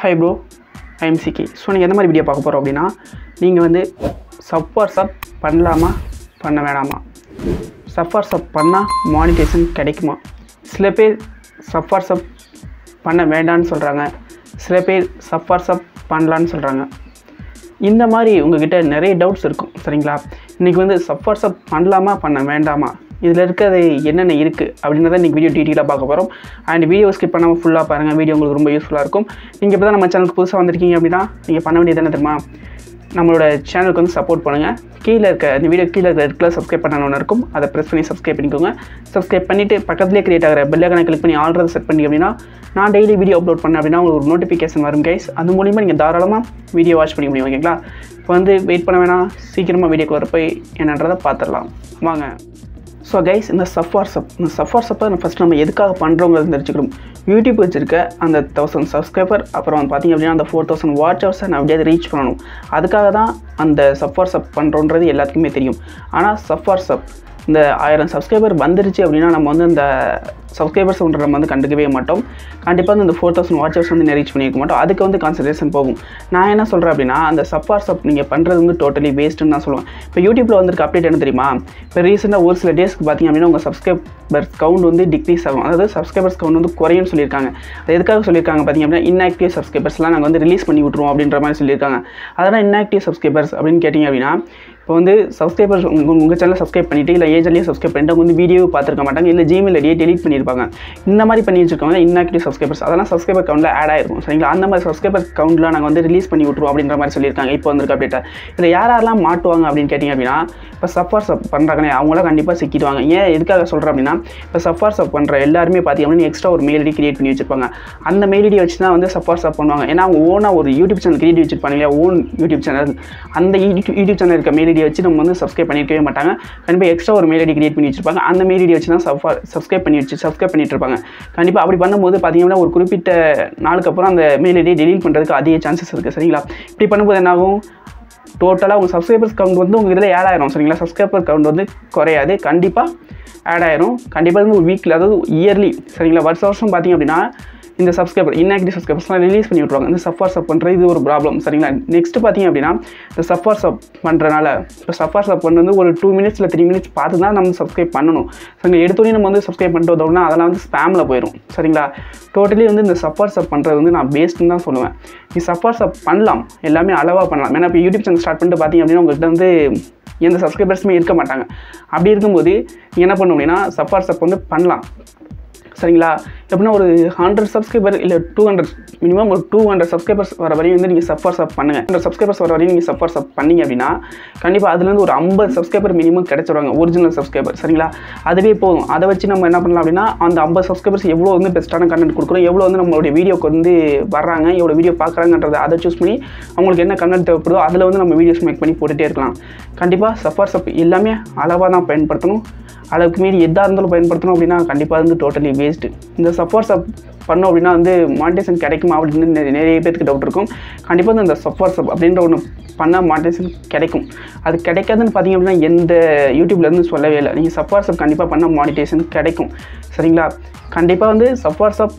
Hi bro ஐஎம்சிகே so நீங்கள் எந்த மாதிரி வீடியோ பார்க்க போகிறோம் அப்படின்னா நீங்கள் வந்து சப் சப் பண்ணலாமா பண்ண வேணாமா சஃபார் சப் பண்ணால் மானிட்டேஷன் கிடைக்குமா சில பேர் சஃபார் சப் பண்ண வேண்டான்னு சொல்கிறாங்க சில பேர் சஃபார் சப் பண்ணலான்னு சொல்கிறாங்க இந்த மாதிரி உங்ககிட்ட நிறைய டவுட்ஸ் இருக்கும் சரிங்களா இன்றைக்கி வந்து சஃபார் சப் பண்ணலாமா பண்ண வேண்டாமா இதில் இருக்கிறது என்னென்ன இருக்குது அப்படின்றத இன்றைக்கி வீடியோ டீட்டெயிலாக பார்க்க போகிறோம் அண்ட் வீடியோ ஸ்கிப் பண்ணாமல் ஃபுல்லாக பாருங்கள் வீடியோ உங்களுக்கு ரொம்ப யூஸ்ஃபுல்லாக இருக்கும் நீங்கள் இப்போ தான் நம்ம சேனலுக்கு புதுசாக வந்திருக்கீங்க அப்படின்னா நீங்கள் பண்ண வேண்டியது என்ன தெரியுமா நம்மளோட சேனலுக்கு வந்து சப்போர்ட் பண்ணுங்கள் கீழே இருக்க இந்த வீடியோ கீழே இருக்க ரெட் கலர் சப்ஸ்கிரைப் பண்ணணும்னு இருக்கும் அதை ப்ரெஸ் பண்ணி சப்ஸ்கிரைப் பண்ணிக்கோங்க சப்ஸ்கிரைப் பண்ணிவிட்டு பக்கத்துலேயே கிரியேட் ஆகிற பெல்லைக்கனை கிளிக் பண்ணி ஆல்ரெடி செட் பண்ணி அப்படின்னா நான் டெய்லி வீடியோ அப்லோட் பண்ணேன் அப்படின்னா உங்களுக்கு ஒரு நோட்டிஃபிகேஷன் வரும் கைஸ் அது மூலிமா நீங்கள் தாராளமாக வீடியோ வாட்ச் பண்ணிக்க முடியும் ஓகேங்களா இப்போ வந்து வெயிட் பண்ண வேணாம் சீக்கிரமாக வீடியோக்குள்ளே போய் என்னன்றதை பார்த்துடலாம் வாங்க ஸோ கைஸ் இந்த சஃபார் சப் இந்த சஃபார் சப்பை நம்ம ஃபஸ்ட் நம்ம எதுக்காக பண்ணுறோங்கிறது தெரிஞ்சுக்கணும் யூடியூப் வச்சிருக்க அந்த தௌசண்ட் சப்ஸ்கிரைபர் அப்புறம் வந்து பார்த்திங்க அப்படின்னா அந்த ஃபோர் தௌசண்ட் வாட்ச் ஹவர்ஸை நான் அப்படியே ரீச் பண்ணணும் அதுக்காக தான் அந்த சஃபார் சப் பண்ணுறோன்றது எல்லாத்துக்குமே தெரியும் ஆனால் சஃபார் சப் இந்த ஆயிரம் சப்ஸ்கிரைபர் வந்துருச்சு அப்படின்னா நம்ம வந்து இந்த சப்ஸ்கிரைபர்ஸ் ஒன்று நம்ம வந்து கண்டுக்கவே மாட்டோம் கண்டிப்பாக வந்து இந்த ஃபோர் தௌசண்ட் வாட்சர்ஸ் வந்து ரீச் பண்ணியிருக்க மாட்டோம் அதுக்கு வந்து கான்சன்ட்ரேஷன் போகும் நான் என்ன சொல்கிறேன் அப்படின்னா அந்த சப்பார் சப் நீங்கள் பண்ணுறது வந்து டோட்டலி வேஸ்ட்டுன்னு தான் சொல்லுவேன் இப்போ யூடியூப்பில் வந்திருக்க அப்டேட் என்ன தெரியுமா இப்போ ரீசெண்டாக ஒரு சில டேஸ்க்கு பார்த்தீங்க அப்படின்னா உங்கள் சப்ஸ்கிரைபர்ஸ் கவுண்ட் வந்து டிக்ரீஸ் ஆகும் அதாவது சப்ஸ்கிரைபர்ஸ் கவுண்ட் வந்து குறையும்னு சொல்லியிருக்காங்க அது எதுக்காக சொல்லியிருக்காங்க பார்த்தீங்க அப்படின்னா இன்ஆக்டிவ் சப்ஸ்கிரைபர்ஸ்லாம் நாங்கள் வந்து ரிலீஸ் பண்ணி விட்ருவோம் அப்படின்ற மாதிரி சொல்லியிருக்காங்க அதெல்லாம் இன்ஆக்டிவ் சப்ஸ்கிரைபர்ஸ் அப்படின்னு கேட்டிங்க அப்படின்னா இப்போ வந்து சப்ஸ்கிரைபர்ஸ் உங்கள் உங்கள் சேனல் சப்ஸ்கிரைப் பண்ணிவிட்டு இல்லை ஏஜ்லேயே சப்ஸ்கிரைப் பண்ணிட்டு அவங்க வந்து வீடியோ பார்த்துருக்க மாட்டாங்க இல்லை ஜிமெயில் ஐடியை டெலிட் பண்ணியிருப்பாங்க இந்த மாதிரி பண்ணி வச்சிருக்கவங்க இன்ஆக்டிவ் சப்ஸ்கிரைபர்ஸ் அதெல்லாம் சப்ஸ்கிரைபர் கவுண்டில் ஆட் ஆயிருக்கும் சரிங்களா அந்த மாதிரி சப்ஸ்கிரைபர் கவுண்டில் நாங்கள் வந்து ரிலீஸ் பண்ணி விட்ருவோம் அப்படின்ற மாதிரி சொல்லியிருக்காங்க இப்போ வந்திருக்க அப்டேட்டை இதில் யார் யாரெல்லாம் மாட்டுவாங்க அப்படின்னு கேட்டிங்க அப்படின்னா இப்போ சஃபார் சப் பண்ணுறாங்கனே அவங்களாம் கண்டிப்பாக சிக்கிடுவாங்க ஏன் எதுக்காக சொல்கிறேன் அப்படின்னா இப்போ சஃபார் சப் பண்ணுற எல்லாருமே பார்த்தீங்க அப்படின்னா எக்ஸ்ட்ரா ஒரு மெயில் ஐடி கிரியேட் பண்ணி வச்சிருப்பாங்க அந்த மெயில் ஐடி வச்சு தான் வந்து சஃபார் சப் பண்ணுவாங்க ஏன்னா அவங்க ஓனாக ஒரு யூடியூப் சேனல் கிரியேட் வச்சிருப்பாங்க இல்லையா ஓன் யூடியூப் சேனல் அந்த யூடியூப் சேனல் இருக்க மெயில் ஐடியை வச்சு நம்ம வந்து சப்ஸ்கிரைப் பண்ணியிருக்கவே மாட்டாங்க கண்டிப்பாக எக்ஸ்ட்ரா ஒரு மெயில் ஐடி கிரியேட் பண்ணி வச்சிருப்பாங்க அந்த மெயில் ஐடி வச்சு தான் சஃபார் சப்ஸ்கிரைப் பண்ணி வச்சு சப்ஸ்கிரைப் பண்ணிட்டு இருப்பாங்க கண்டிப்பாக அப்படி பண்ணும்போது பார்த்தீங்கன்னா ஒரு குறிப்பிட்ட நாளுக்கு அப்புறம் அந்த மெயில் ஐடியை டெலீட் பண்ணுறதுக்கு அதிக சான்சஸ் இருக்குது சரிங்களா இப்படி பண்ணும்போது என்னாகும் டோட்டலாக உங்கள் சப்ஸ்கிரைபர்ஸ் கவுண்ட் வந்து உங்கள் இதில் ஆட் ஆயிரும் சரிங்களா சப்ஸ்கிரைபர் கவுண்ட் வந்து குறையாது கண்டிப்பாக ஆட் ஆயிரும் கண்டிப்பாக வந்து ஒரு வீக்கில் அதாவது இயர்லி சரிங்களா வருஷம் வருஷம் பார்த்தீங்க அப்படின்னா இந்த சப்ஸ்கிரைபர் இன்ஆக்டிவ் சப்ஸ்கிரைபர்ஸ்லாம் ரிலீஸ் பண்ணி விட்ருவாங்க இந்த சஃபார் சப் பண்ணுறது இது ஒரு ப்ராப்ளம் சரிங்களா நெக்ஸ்ட் பார்த்தீங்க அப்படின்னா இந்த சஃபார் சப் பண்ணுறனால இப்போ சஃபார் சப் பண்ண வந்து ஒரு டூ மினிட்ஸ் இல்லை த்ரீ மினிட்ஸ் பார்த்து தான் நம்ம சப்ஸ்கிரைப் பண்ணணும் சரிங்களா எடுத்தோடனே நம்ம வந்து சப்ஸ்கிரைப் பண்ணிட்டு வந்தோம்னா அதெல்லாம் வந்து ஸ்பேமில் போயிடும் சரிங்களா டோட்டலி வந்து இந்த சஃபார் சப் பண்ணுறது வந்து நான் பேஸ்ட்டுன்னு தான் சொல்லுவேன் நீ சஃபார் சப் பண்ணலாம் எல்லாமே அளவாக பண்ணலாம் ஏன்னா இப்போ யூடியூப் சேனல் ஸ்டார்ட் பண்ணிட்டு பார்த்தீங்க அப்படின்னா உங்கள்கிட்ட வந்து எந்த சப்ஸ்கிரைபர்ஸுமே இருக்க மாட்டாங்க அப்படி இருக்கும்போது நீங்கள் என்ன பண்ணணும் அப்படின்னா சஃபார் சப் வந்து பண்ணலாம் சரிங்களா எப்படின்னா ஒரு ஹண்ட்ரட் சப்ஸ்கிரைபர் இல்லை டூ ஹண்ட்ரட் மினிமம் ஒரு டூ ஹண்ட்ரட் சப்ஸ்கிரைபர்ஸ் வர வரையும் வந்து நீங்கள் சஃபர் சப் பண்ணுங்கள் ஹண்ட்ரட் சப்ஸ்கிரைபர்ஸ் வர வரையும் நீங்கள் சஃபர் சப் பண்ணீங்க அப்படின்னா கண்டிப்பாக அதுலேருந்து ஒரு ஐம்பது சப்ஸ்கிரைபர் மினிமம் கிடைச்சிருவாங்க ஒரிஜினல் சப்ஸ்கிரைபர் சரிங்களா அதுவே போதும் அதை வச்சு நம்ம என்ன பண்ணலாம் அப்படின்னா அந்த ஐம்பது சப்ஸ்கிரைபர்ஸ் எவ்வளோ வந்து பெஸ்ட்டான கண்டென்ட் கொடுக்குறோம் எவ்வளோ வந்து நம்மளுடைய வீடியோக்கு வந்து வர்றாங்க எவ்வளோ வீடியோ பார்க்குறாங்கன்றதை அதை சூஸ் பண்ணி அவங்களுக்கு என்ன கண்டென்ட் தேவைப்படுதோ அதில் வந்து நம்ம வீடியோஸ் மேக் பண்ணி போட்டுகிட்டே இருக்கலாம் கண்டிப்பாக சஃபர் சப் எல்லாமே அளவாக தான் பயன்படுத்தணும் அளவுக்கு மீறி எதாக இருந்தாலும் பயன்படுத்தணும் அப்படின்னா கண்டிப்பாக வந்து டோட்டலி வேஸ்ட்டு இந்த சப்போர்ட் சப் பண்ணோம் அப்படின்னா வந்து மானிட்டேஷன் கிடைக்குமா அப்படின்னு நிறைய நிறைய பேருக்கு டவுட் இருக்கும் கண்டிப்பாக வந்து இந்த சப்போர்ட் சப் அப்படின்ற ஒன்று பண்ணால் மானிட்டேஷன் கிடைக்கும் அது கிடைக்காதுன்னு பார்த்தீங்க அப்படின்னா எந்த யூடியூப்லேருந்து சொல்லவே இல்லை நீங்கள் சப்போர்ட் சப் கண்டிப்பாக பண்ணால் மானிட்டேஷன் கிடைக்கும் சரிங்களா கண்டிப்பாக வந்து சப்போர்ட் சப்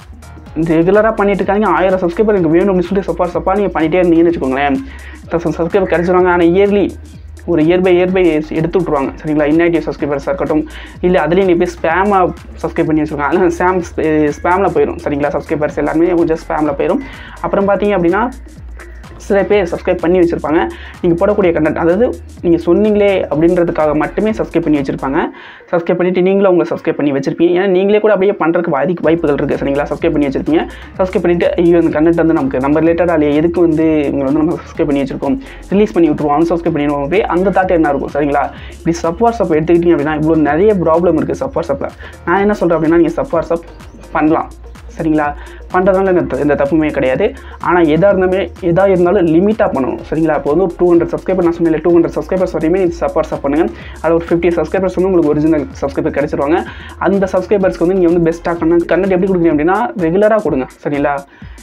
ரெகுலராக பண்ணிட்டு இருக்காங்க ஆயிரம் சப்ஸ்கிரைபர் எனக்கு வேணும் அப்படின்னு சொல்லிட்டு சப்போர்ட் சப்பாக நீங்கள் பண்ணிகிட்டே இருந்தீங்கன்னு வச்சுக்கோங்களேன் தௌசண்ட் சப்ஸ்கிரைபர் கிடச்சிருவாங்க ஆனால் இயர்லி ஒரு இயர் பை இயர் பை எடுத்து விட்ருவாங்க சரிங்களா இன்ஆக்டிவ் சப்ஸ்கிரைபர்ஸாக இருக்கட்டும் இல்லை அதுலேயும் நீ போய் ஸ்பேமாக சப்ஸ்கிரைப் பண்ணி வச்சுருக்காங்க அதெல்லாம் ஸ்பேம் ஸ்பேமில் போயிடும் சரிங்களா சப்ஸ்கிரைபர்ஸ் எல்லாருமே கொஞ்சம் ஸ்பேமில் போயிடும் அப்புறம் பார்த்தீங்க அப்படின்னா சில பேர் சப்ஸ்கிரைப் பண்ணி வச்சுருப்பாங்க நீங்கள் போடக்கூடிய கண்டென்ட் அதாவது நீங்கள் சொன்னீங்களே அப்படின்றதுக்காக மட்டுமே சப்ஸ்கிரைப் பண்ணி வச்சுருப்பாங்க சப்ஸ்கிரைப் பண்ணிவிட்டு நீங்களும் உங்களை சப்ஸ்கிரைப் பண்ணி வச்சிருப்பீங்க ஏன்னா நீங்களே கூட அப்படியே பண்ணுறதுக்கு அதிக வாய்ப்புகள் இருக்குது சரிங்களா சப்ஸ்கிரைப் பண்ணி வச்சிருப்பீங்க சப்ஸ்கிரைப் பண்ணிவிட்டு ஐயோ இந்த கண்டென்ட் வந்து நமக்கு நம்ம ரிலேட்டடாக இல்லையா எதுக்கு வந்து இவங்களை வந்து நம்ம சப்ஸ்கிரைப் பண்ணி வச்சிருக்கோம் ரிலீஸ் பண்ணி விட்ருவோம் அன்சப்ஸ்கிரைப் பண்ணிடுவோம் அப்படியே அந்த தாட் என்ன இருக்கும் சரிங்களா இப்படி சப் வாட்ஸ்அப் எடுத்துக்கிட்டீங்க அப்படின்னா இவ்வளோ நிறைய ப்ராப்ளம் இருக்குது சப் வாட்ஸ்அப்பில் நான் என்ன சொல்கிறேன் அப்படின்னா நீங்கள் சப் வாட்ஸ்அப் பண்ணலாம் சரிங்களா பண்ணுறதுனால இந்த எந்த தப்புமே கிடையாது ஆனால் எதாக இருந்தாலுமே எதாக இருந்தாலும் லிமிட்டாக பண்ணணும் சரிங்களா இப்போ வந்து ஒரு டூ ஹண்ட்ரட் சப்ஸ்கிரைபர் நான் சொன்னேன் டூ ஹண்ட்ரட் சப்ஸ்கிரைபர்ஸ் வரையுமே நீங்கள் சப்போர்ட் சப் பண்ணுங்கள் அது ஒரு ஃபிஃப்டி சப்ஸ்கிரைபர்ஸ் வந்து உங்களுக்கு ஒரிஜினல் சப்ஸ்கிரைபர் கிடைச்சிருவாங்க அந்த சப்ஸ்கிரைபர்ஸ்க்கு வந்து நீங்கள் வந்து பெஸ்ட்டாக கண்டென்ட் கண்டென்ட் எப்படி கொடுக்குறீங்க அப்படின்னா ரெகுலராக கொடுங்க சரிங்களா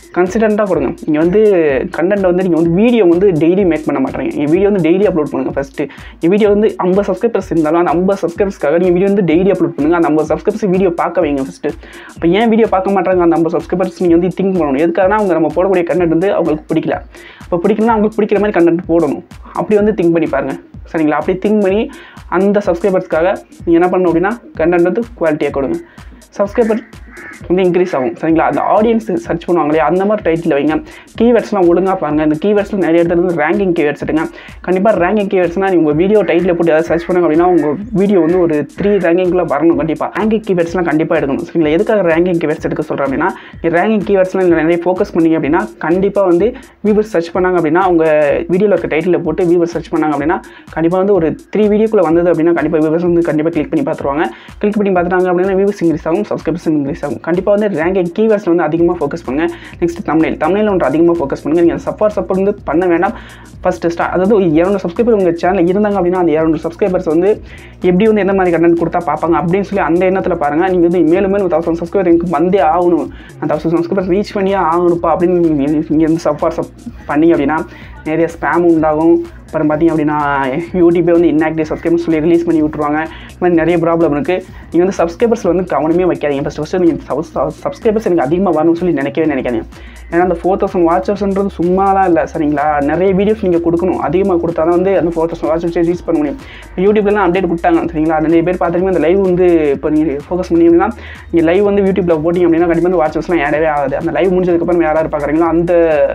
கன்சிடென்ட்டாக கொடுங்க நீங்கள் வந்து கண்டென்ட் வந்து நீங்கள் வந்து வீடியோ வந்து டெய்லி மேக் பண்ண மாட்டேங்க என் வீடியோ வந்து டெய்லி அப்லோட் பண்ணுங்கள் ஃபஸ்ட்டு என் வீடியோ வந்து ஐம்பது சப்ஸ்கிரைபர்ஸ் இருந்தாலும் அந்த ஐம்பது சப்ஸ்கிரைபர்ஸ்க்காக நீங்கள் வீடியோ வந்து டெய்லி அப்லோட் பண்ணுங்கள் அந்த ஐம்பது சப்ஸ்கிரைபர்ஸ் வீடியோ பார்க்க வைங்க ஃபஸ்ட்டு இப்போ ஏன் வீடியோ பார்க்க மாட்டாங்க அந்த ஐம்பது சப்ஸ்கிரைபர்ஸ் நீங்கள் வந்து திங்க் பண்ணணும் எதுக்காகனா அவங்க நம்ம போடக்கூடிய கண்டென்ட் வந்து அவங்களுக்கு பிடிக்கல இப்போ பிடிக்கலனா அவங்களுக்கு பிடிக்கிற மாதிரி கண்டென்ட் போடணும் அப்படி வந்து திங்க் பண்ணி பாருங்கள் சரிங்களா அப்படி திங்க் பண்ணி அந்த சப்ஸ்கிரைபர்ஸ்க்காக நீங்கள் என்ன பண்ணணும் அப்படின்னா கண்டென்ட் வந்து குவாலிட்டியாக கொடுங்க சப்ஸ்கிரைபர் வந்து இன்க்ரீஸ் ஆகும் சரிங்களா அந்த ஆடியன்ஸ் சர்ச் பண்ணுவாங்களே அந்த மாதிரி டைட்டில் வைங்க கீவேர்ட்ஸ்லாம் ஒழுங்காக பாருங்கள் இந்த கீவேர்ட்ஸில் நிறைய இடத்துல வந்து ரேங்கிங் கீவேர்ட்ஸ் எடுங்க கண்டிப்பாக ரேங்கிங் கீவேர்ட்ஸ்னால் நீங்கள் உங்கள் வீடியோ டைட்டில் போட்டு ஏதாவது சர்ச் பண்ணுங்க அப்படின்னா உங்கள் வீடியோ வந்து ஒரு த்ரீ ரேங்கிங்குள்ளே வரணும் கண்டிப்பாக ரேங்கிங் கீவேர்ட்ஸ்லாம் கண்டிப்பாக எடுக்கணும் சரிங்களா எதுக்காக ரேங்கிங் கீவேர்ட்ஸ் எடுக்க சொல்கிறேன் அப்படின்னா ரேங்கிங் கீவேர்ட்ஸ்லாம் நீங்கள் நிறைய ஃபோக்கஸ் பண்ணீங்க அப்படின்னா கண்டிப்பாக வந்து வியூவர்ஸ் சர்ச் பண்ணாங்க அப்படின்னா உங்கள் வீடியோவில் இருக்க டைட்டில் போட்டு வியூவர்ஸ் சர்ச் பண்ணாங்க அப்படின்னா கண்டிப்பாக வந்து ஒரு த்ரீ வீடியோக்குள்ளே வந்தது அப்படின்னா கண்டிப்பாக வியூவர்ஸ் வந்து கண்டிப்பாக கிளிக் பண்ணி பார்த்துருவாங்க கிளிக் பண்ணி பார்த்துட்டாங்க அப்படின்னா வியூவர்ஸ் இன்க்ரீஸ் ஆகும் சப்ஸ்கிரைபர்ஸ் இன்க்ரீஸ் ஆகும் கண்டிப்பாக வந்து ரேங்கிங் கீவேர்ட்ஸ் வந்து அதிகமாக ஃபோக்கஸ் பண்ணுங்கள் நெக்ஸ்ட் தமிழில் தமிழில் ஒன்று அதிகமாக ஃபோக்கஸ் பண்ணுங்கள் நீங்கள் சப்போர்ட் சப்போர்ட் வந்து பண்ண வேண்டாம் ஃபஸ்ட்டு ஸ்டார்ட் அதாவது ஒரு இரநூறு சப்ஸ்கிரைபர் உங்கள் சேனல் இருந்தாங்க அப்படின்னா அந்த இரநூறு சப்ஸ்கிரைபர்ஸ் வந்து எப்படி வந்து எந்த மாதிரி கண்டென்ட் கொடுத்தா பார்ப்பாங்க அப்படின்னு சொல்லி அந்த எண்ணத்தில் பாருங்கள் நீங்கள் வந்து மேலும் மேலும் தௌசண்ட் சப்ஸ்கிரைபர் எனக்கு வந்தே ஆகணும் நான் தௌசண்ட் சப்ஸ்கிரைபர் ரீச் பண்ணியே ஆகணும்ப்பா அப்படின்னு நீங்கள் வந்து சப்போர்ட் சப் பண்ணீங்க அப்படின்னா நிறைய ஸ்பேம் உண்டாகும் அப்புறம் பார்த்தீங்க அப்படின்னா யூடியூபே வந்து இன்ஆக்டிவ் சப்ஸ்கிரைபர்ஸ் சொல்லி ரிலீஸ் பண்ணி விட்ருவாங்க இந்த மாதிரி நிறைய ப்ராப்ளம் இருக்குது நீங்கள் வந்து சப்ஸ்கிரைபர்ஸில் வந்து கவனமே வைக்காதீங்க ஃபஸ்ட்டு ஃபஸ்ட்டு நீங்கள் சப்ஸ்கிரைபர்ஸ் எனக்கு அதிகமாக வரணும்னு சொல்லி நினைக்கவே நினைக்காதீங்க ஏன்னா அந்த ஃபோர் தௌசண்ட் வாட்சர்ஸ்ன்றது சும்மாலாம் இல்லை சரிங்களா நிறைய வீடியோஸ் நீங்கள் கொடுக்கணும் அதிகமாக கொடுத்தா தான் வந்து அந்த ஃபோர் தௌசண்ட் வாட்சர்ஸ் ரீச் பண்ண முடியும் யூடியூப்லாம் அப்டேட் கொடுத்தாங்க சரிங்களா நிறைய பேர் பார்த்துருக்கீங்க அந்த லைவ் வந்து இப்போ நீங்கள் ஃபோக்கஸ் பண்ணி அப்படின்னா நீங்கள் லைவ் வந்து யூடியூப்பில் போட்டிங்க அப்படின்னா கண்டிப்பாக வந்து வாட்சர்ஸ்லாம் ஏடவே ஆகாது அந்த லைவ் முடிஞ்சதுக்கப்புறம் யாராவது யார் பார்க்குறீங்களோ அந்த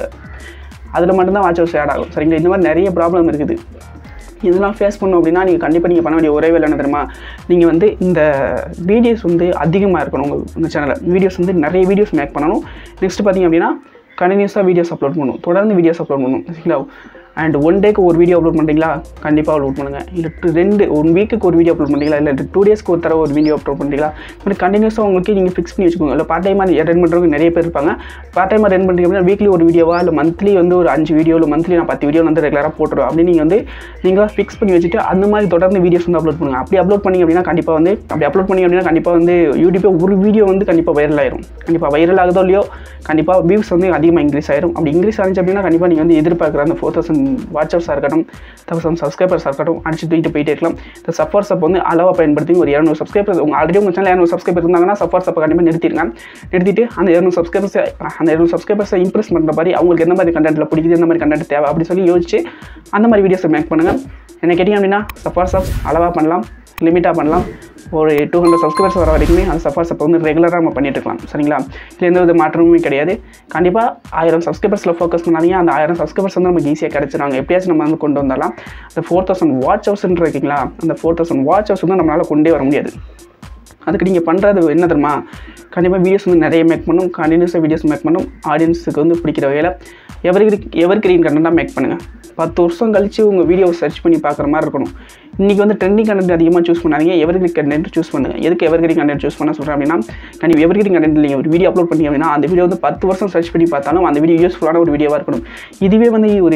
அதில் மட்டும்தான் வாட்ச் ஹவர்ஸ் ஆட் ஆகும் சரிங்களா இந்த மாதிரி நிறைய ப்ராப்ளம் இருக்குது இதெல்லாம் ஃபேஸ் பண்ணோம் அப்படின்னா நீங்கள் கண்டிப்பாக நீங்கள் பண்ண வேண்டிய ஒரே வேலை என்ன தெரியுமா நீங்கள் வந்து இந்த வீடியோஸ் வந்து அதிகமாக இருக்கணும் உங்கள் உங்கள் சேனலில் வீடியோஸ் வந்து நிறைய வீடியோஸ் மேக் பண்ணணும் நெக்ஸ்ட் பார்த்தீங்க அப்படின்னா கண்டினியூஸாக வீடியோஸ் அப்லோட் பண்ணணும் தொடர்ந்து வீடியோஸ் அப்லோட் பண்ணணும் சரிங்களா அண்ட் ஒன் டேக்கு ஒரு வீடியோ அப்லோட் பண்ணுறீங்களா கண்டிப்பாக அப்லோட் பண்ணுங்கள் இல்லை two- ரெண்டு ஒன் வீக்குக்கு ஒரு வீடியோ அப்லோட் பண்ணுறீங்களா இல்லை டூ டேஸ்க்கு ஒரு தடவை ஒரு வீடியோ அப்லோட் பண்ணுறீங்களா இந்த மாதிரி கண்டினியூஸாக உங்களுக்கு நீங்கள் ஃபிக்ஸ் பண்ணி வச்சுக்கோங்க இல்லை பார்ட் டைமாக ரன் பண்ணுறவங்க நிறைய பேர் இருப்பாங்க பார்ட் டைமாக ரன் பண்ணுறீங்க அப்படின்னா வீக்லி ஒரு வீடியோவா இல்லை மந்த்லி வந்து ஒரு அஞ்சு வீடியோ இல்லை மந்த்லி நான் பத்து வீடியோ வந்து ரெகுலராக போட்டுருவோம் அப்படின்னு நீங்கள் வந்து நீங்களாக ஃபிக்ஸ் பண்ணி வச்சுட்டு அந்த மாதிரி தொடர்ந்து வீடியோஸ் வந்து அப்லோட் பண்ணுங்கள் அப்படி அப்லோட் பண்ணீங்க அப்படின்னா கண்டிப்பாக வந்து அப்படி அப்லோட் பண்ணீங்க அப்படின்னா கண்டிப்பாக வந்து யூடியூப்பே ஒரு வீடியோ வந்து கண்டிப்பாக வைரல் ஆயிரும் கண்டிப்பாக வைரல் ஆகுதோ இல்லையோ கண்டிப்பாக வியூஸ் வந்து அதிகமாக இன்க்ரீஸ் ஆயிரும் அப்படி இன்க்ரீஸ் ஆனிச்சு அப்படின்னா கண்டிப்பாக நீங்கள் வந்து எதிர்பார்க்குற அந்த ஃபோர் தௌசண்ட் வாட்சர்ஸாக இருக்கட்டும் தௌசண்ட் சப்ஸ்கிரைபர்ஸாக இருக்கட்டும் அடிச்சு தூக்கிட்டு போயிட்டே இருக்கலாம் இந்த சப்போர்ட் சப் வந்து அளவாக பயன்படுத்தி ஒரு இரநூறு சப்ஸ்கிரைபர்ஸ் உங்கள் ஆல்ரெடி உங்கள் சேனல் இரநூறு சப்ஸ்கிரைபர் இருந்தாங்கன்னா சப்போர்ட் சப்பை கண்டிப்பாக நிறுத்திடுங்க நிறுத்திட்டு அந்த இரநூறு சப்ஸ்கிரைபர்ஸ் அந்த இரநூறு சப்ஸ்கிரைபர்ஸை இம்ப்ரெஸ் பண்ணுற மாதிரி அவங்களுக்கு எந்த மாதிரி கண்டென்ட்டில் பிடிக்குது எந்த மாதிரி கண்டென்ட் தேவை அப்படி சொல்லி யோசிச்சு அந்த மாதிரி வீடியோஸை மேக் பண்ணுங்கள் என்ன கேட்டிங்க அப்படின்னா சப்போர்ட் சப் அளவாக பண்ணலாம் லிமிட்டாக பண்ணலாம் ஒரு டூ ஹண்ட்ரட் சப்ஸ்கிரைபர்ஸ் வர வரைக்குமே அந்த சப்போர்ட் சப்பை வந்து ரெகுலராக நம்ம பண்ணிட்டு இருக்கலாம் சரிங்களா இதில் எந்த வித மாற்றமுமே கிடையாது கண்டிப்பாக ஆயிரம் சப்ஸ்கிரைபர்ஸில் ஃபோக்கஸ் பண்ணாதீங்க அந்த ஆயிரம் சப்ஸ்கிரைபர்ஸ் வந்து நமக்கு ஈஸியாக கிடச்சிருவாங்க எப்படியாச்சும் நம்ம வந்து கொண்டு வந்துடலாம் அந்த ஃபோர் தௌசண்ட் வாட்ச் ஹவர்ஸ்ன்னு இருக்கீங்களா அந்த ஃபோர் தௌசண்ட் வாட்ச் ஹவர்ஸ் வந்து நம்மளால் கொண்டே வர முடியாது அதுக்கு நீங்கள் பண்ணுறது என்ன தெரியுமா கண்டிப்பாக வீடியோஸ் வந்து நிறைய மேக் பண்ணும் கண்டினியூஸாக வீடியோஸ் மேக் பண்ணும் ஆடியன்ஸுக்கு வந்து பிடிக்கிற வகையில் எவர் எவர் கிரீன் கண்டென்ட்டாக மேக் பண்ணுங்கள் பத்து வருஷம் கழிச்சு உங்கள் வீடியோவை சர்ச் பண்ணி பார்க்குற மாதிரி இருக்கணும் இன்றைக்கி வந்து ட்ரெண்டிங் கண்டென்ட் அதிகமாக சூஸ் பண்ணாதீங்க எவர் கிரீன் கண்டென்ட் சூஸ் பண்ணுங்கள் எதுக்கு எவர் கிரீன் கண்டென்ட் சூஸ் பண்ண சொல்கிறேன் அப்படின்னா கண்டிப்பாக எவர் கிரீன் கண்டென்ட் நீங்கள் ஒரு வீடியோ அப்லோட் பண்ணி அப்படின்னா அந்த வீடியோ வந்து பத்து வருஷம் சர்ச் பண்ணி பார்த்தாலும் அந்த வீடியோ யூஸ்ஃபுல்லான ஒரு வீடியோவாக இருக்கணும் இதுவே வந்து ஒரு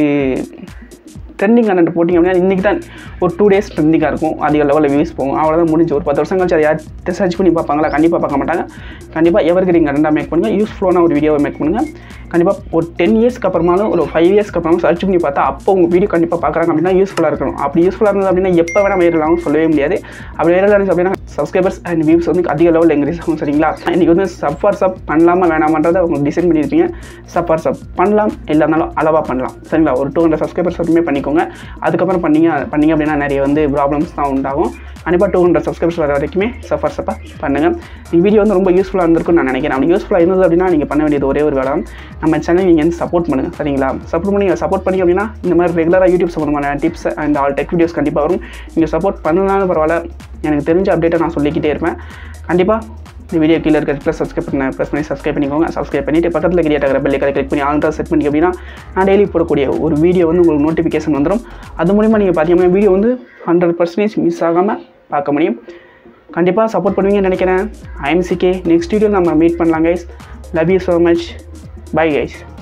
ட்ரெண்டிங் கண்டென்ட் போட்டிங்க அப்படின்னா இன்றைக்கி தான் ஒரு டூ டேஸ் ட்ரெண்டிங்காக இருக்கும் அதிக லெவலில் வியூஸ் போகும் அவ்வளோதான் முடிஞ்சு ஒரு பத்து வருஷம் கழிச்சு அதை யார் சர்ச் பண்ணி பார்ப்பாங்களா கண்டிப்பாக பார்க்க மாட்டாங்க கண்டிப்பாக எவர் கிரீன் கண்டென்ட்டாக மேக் பண்ணுங்கள் யூஸ்ஃபுல்லான ஒரு வீடியோவை மேக் பண்ணுங்கள் கண்டிப்பாக ஒரு டென் இயர்ஸ்க்கு அப்புறமாலும் ஒரு ஃபைவ் இயர்ஸ்க்கு அப்புறமா சர்ச் பண்ணி பார்த்தா அப்போ உங்கள் வீடியோ கண்டிப்பாக பார்க்குறாங்க அப்படின்னா யூஸ்ஃபுல்லாக இருக்கணும் அப்படி யூஸ்ஃபுல்லாக இருந்தது அப்படின்னா எப்போ வேணால் வைரல் ஆகும் சொல்லவே முடியாது அப்படி வைரல் ஆனிச்சு அப்படின்னா சப்ஸ்கிரைபர்ஸ் அண்ட் வியூஸ் வந்து அதிக லெவலில் இன்க்ரீஸ் ஆகும் சரிங்களா இன்றைக்கி வந்து சப் ஃபார் சப் பண்ணலாமா வேணாமன்றதை உங்களுக்கு டிசைன் பண்ணியிருப்பீங்க சப் ஃபார் சப் பண்ணலாம் இல்லை இருந்தாலும் அளவாக பண்ணலாம் சரிங்களா ஒரு டூ ஹண்ட்ரட் சப்ஸ்கிரைபர்ஸ் வரைக்குமே பண்ணிக்கோங்க அதுக்கப்புறம் பண்ணீங்க பண்ணீங்க அப்படின்னா நிறைய வந்து ப்ராப்ளம்ஸ் தான் உண்டாகும் கண்டிப்பாக டூ ஹண்ட்ரட் சப்ஸ்கிரைபர்ஸ் வர வரைக்குமே சஃபர் சப்பாக பண்ணுங்கள் இந்த வீடியோ வந்து ரொம்ப யூஸ்ஃபுல்லாக இருந்திருக்கும்னு நான் நினைக்கிறேன் அப்படி யூஸ்ஃபுல்லாக இருந்தது அப்படின்னா நீங்கள் பண்ண வேண்டியது ஒரே ஒரு வேலை தான். நம்ம சேனல் நீங்கள் வந்து சப்போர்ட் பண்ணுங்கள் சரிங்களா சப்போர்ட் பண்ணி சப்போர்ட் பண்ணி அப்படின்னா இந்த மாதிரி ரெகுலராக யூடியூப் சம்மந்தமான tips and all tech videos கண்டிப்பாக வரும் நீங்கள் சப்போர்ட் பண்ணனாலும் பரவாயில்ல எனக்கு தெரிஞ்ச அப்டேட்டை நான் சொல்லிக்கிட்டே இருப்பேன் கண்டிப்பாக இந்த வீடியோ கீழே இருக்க ப்ளஸ் சப்ஸ்கிரைப் பண்ண ப்ரெஸ் பண்ணி சப்ஸ்கிரைப் பண்ணிக்கோங்க சப்ஸ்கிரைப் பண்ணிட்டு பக்கத்தில் கிரியேட் ஆகிற பெல்லை கிளிக் பண்ணி ஆல்ரெடி செட் பண்ணி அப்படின்னா நான் டெய்லி போடக்கூடிய ஒரு வீடியோ வந்து உங்களுக்கு நோட்டிஃபிகேஷன் வந்துடும் அது மூலிமா நீங்கள் பார்த்தீங்கன்னா வீடியோ வந்து ஹண்ட்ரட் பர்சன்டேஜ் மிஸ் ஆகாமல் பார்க்க முடியும் கண்டிப்பாக சப்போர்ட் பண்ணுவீங்கன்னு நினைக்கிறேன் ஐஎம்சிகே நெக்ஸ்ட் வீடியோ நம்ம மீட் பண்ணலாம் guys love you so much bye guys